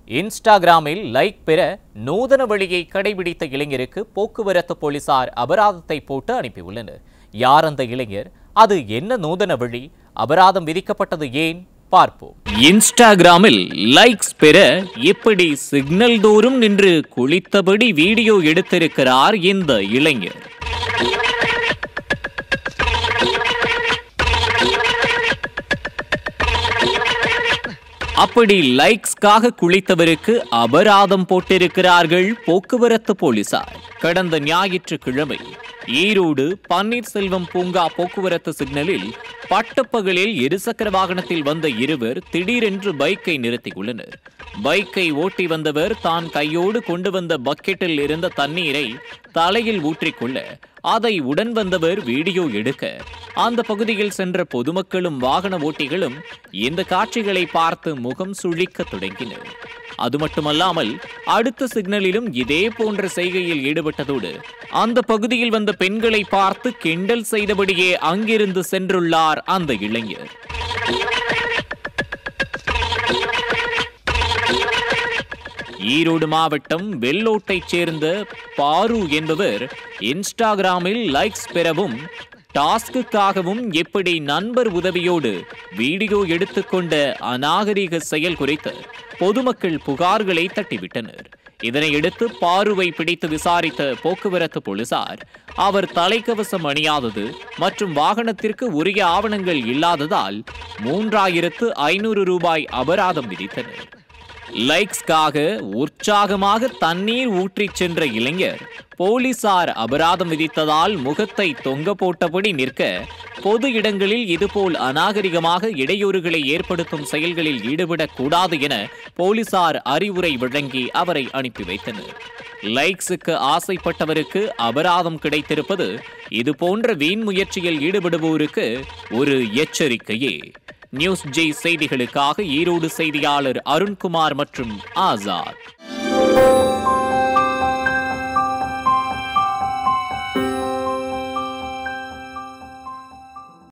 இன்ஸ்டாகிராமில் லைக் பெற நூதன வழியை கடைபிடித்த இளைஞருக்கு போக்குவரத்து போலீசார் அபராதத்தை போட்டு அனுப்பியுள்ளனர் யார் அந்த இளைஞர் அது என்ன நூதன வழி அபராதம் விதிக்கப்பட்டது ஏன் பார்ப்போம் இன்ஸ்டாகிராமில் லைக்ஸ் பெற எப்படி சிக்னல் தோறும் நின்று குளித்தபடி வீடியோ எடுத்திருக்கிறார் இந்த இளைஞர் அப்படி லைக்ஸ்க்காக குளித்தவருக்கு அபராதம் போட்டிருக்கிறார்கள் போக்குவரத்து போலீசார் கடந்த ஞாயிற்றுக்கிழமை ஈரோடு பன்னீர்செல்வம் பூங்கா போக்குவரத்து சிக்னலில் பட்டப்பகலில் இருசக்கர வாகனத்தில் வந்த இருவர் திடீரென்று பைக்கை நிறுத்தியுள்ளனர் பைக்கை ஓட்டி வந்தவர் தான் கையோடு கொண்டு வந்த பக்கெட்டில் இருந்த தண்ணீரை தலையில் ஊற்றிக்கொள்ள அதை உடன் வந்தவர் வீடியோ எடுக்க அந்த பகுதியில் சென்ற பொதுமக்களும் வாகன ஓட்டிகளும் இந்த காட்சிகளை பார்த்து முகம் சுழிக்க தொடங்கினர் அது மட்டுமல்லாமல் அடுத்த சிக்னலிலும் இதே போன்ற செய்கையில் ஈடுபட்டதோடு அந்த பகுதியில் வந்த பெண்களை பார்த்து கிண்டல் செய்தபடியே அங்கிருந்து சென்றுள்ளார் அந்த இளைஞர் ஈரோடு மாவட்டம் வெள்ளோட்டைச் சேர்ந்த பாரு என்பவர் இன்ஸ்டாகிராமில் லைக்ஸ் பெறவும் டாஸ்க்குக்காகவும் எப்படி நண்பர் உதவியோடு வீடியோ எடுத்துக்கொண்ட அநாகரிக செயல் குறித்து பொதுமக்கள் புகார்களை தட்டிவிட்டனர் இதனையடுத்து பாருவை பிடித்து விசாரித்த போக்குவரத்து போலீசார் அவர் தலைக்கவசம் அணியாதது மற்றும் வாகனத்திற்கு உரிய ஆவணங்கள் இல்லாததால் மூன்றாயிரத்து ஐநூறு ரூபாய் அபராதம் விதித்தனர் லைக்ஸ்க்காக உற்சாகமாக தண்ணீர் ஊற்றிச் சென்ற இளைஞர் போலீசார் அபராதம் விதித்ததால் முகத்தை தொங்க போட்டபடி நிற்க பொது இடங்களில் இதுபோல் அநாகரிகமாக இடையூறுகளை ஏற்படுத்தும் செயல்களில் ஈடுபடக் கூடாது என போலீசார் அறிவுரை வழங்கி அவரை அனுப்பி வைத்தனர் லைக்ஸுக்கு ஆசைப்பட்டவருக்கு அபராதம் கிடைத்திருப்பது இதுபோன்ற வீண் முயற்சியில் ஈடுபடுவோருக்கு ஒரு எச்சரிக்கையே நியூஸ் ஜே செய்திகளுக்காக ஈரோடு செய்தியாளர் அருண்குமார் மற்றும் ஆசாத்